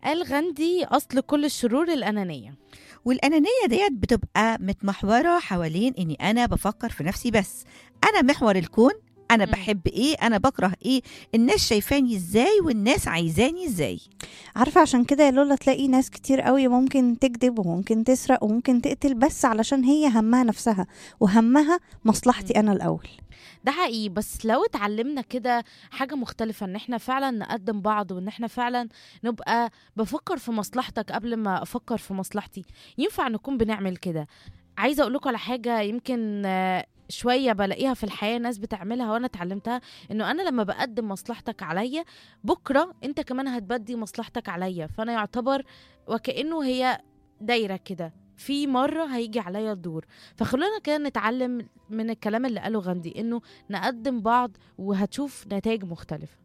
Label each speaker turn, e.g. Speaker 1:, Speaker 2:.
Speaker 1: قال غاندي أصل كل الشرور الأنانية
Speaker 2: والأنانية ديت بتبقى متمحورة حوالين إني أنا بفكر في نفسي بس أنا محور الكون أنا
Speaker 1: مم.
Speaker 2: بحب إيه أنا بكره إيه الناس شايفاني إزاي والناس عايزاني إزاي
Speaker 3: عارفه عشان كده يا لولا تلاقي ناس كتير قوي ممكن تكذب وممكن تسرق وممكن تقتل بس علشان هي همها نفسها وهمها مصلحتي انا الاول
Speaker 1: ده حقيقي بس لو اتعلمنا كده حاجة مختلفة ان احنا فعلا نقدم بعض وان احنا فعلا نبقى بفكر في مصلحتك قبل ما افكر في مصلحتي ينفع نكون بنعمل كده عايزة اقول لكم على حاجة يمكن آه، شوية بلاقيها في الحياة ناس بتعملها وانا اتعلمتها انه انا لما بقدم مصلحتك عليا بكرة انت كمان هتبدي مصلحتك عليا فانا يعتبر وكأنه هي دايرة كده في مرة هيجي عليا الدور فخلونا كده نتعلم من الكلام اللي قاله غاندي انه نقدم بعض وهتشوف نتائج مختلفة